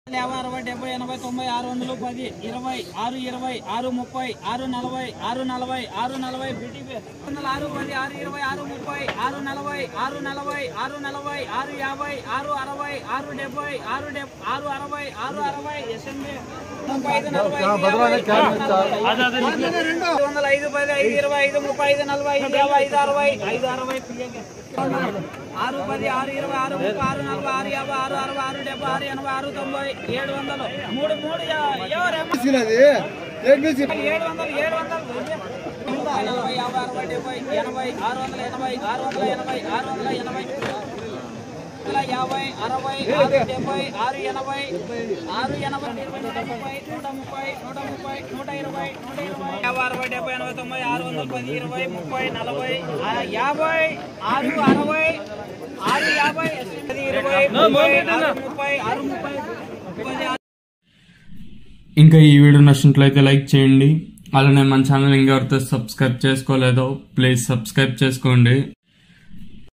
యాభై అరవై డెబ్బై ఎనభై తొంభై ఆరు వందలు పది ఇరవై ఆరు ఇరవై ఆరు ముప్పై ఆరు నలభై ఆరు నలభై ఆరు నలభై బీటీపీ వందల ఆరు పది ఆరు ఇరవై ఆరు ముప్పై ఆరు నలభై ఆరు నలభై ఆరు నలభై ఆరు యాభై ఆరు అరవై ఆరు డెబ్బై ఆరు డెబ్ ఆరు అరవై ఆరు అరవై ఎస్ఎంబి ముప్పై ఐదు నలభై ఐదు యాభై, ఆరు నలభై. ఐదు వందల ఐదు పది ఐదు ఇరవై ఐదు ముప్పై ఐదు నలభై ఐదు యాభై ఐదు అరవై ఐదు అరవై పిఎంకే. ఆరు పది ఆరు ఇరవై ఆరు ముప్పై ఆరు నలభై ఆరు యాభై ఆరు అరవై ఆరు డెబ్బై ఆరు ఎనభై ఆరు తొంభై ఏడు వందలు మూడు మూడు యా- ఎవరేమో ఏడు వందలు ఏడు వందలు నలభై యాభై అరవై డెబ్బై ఎనభై ఆరు వందల ఎనభై ఆరు వందల ఎనభై ఆరు వందల ఎనభై వందల యాభై అరవై ఆరు డెబ్బై ఆరు ఎనభై ఆరు ఎనభై ఇరవై నూట ముప్పై నూట ముప్పై నూట ముప్పై నూట ఇరవై నూట ఇరవై యాభై అరవై డెబ్బై ఎనభై తొంభై ఆరు వందల పది ఇరవై ముప్పై నలభై ఆ, యాభై ఆరు అరవై ఆరు యాభై పది ఇరవై ముప్పై ఆరు ముప్పై ఆరు ముప్పై పది ఆరు ఇంకా ఈ వీడియో నచ్చినట్లయితే లైక్ చేయండి అలానే మన ఛానల్ ఇంకా ఎవరితో సబ్స్క్రైబ్ చేసుకోలేదో ప్లీజ్ సబ్స్క్రైబ్ చేసుకోండి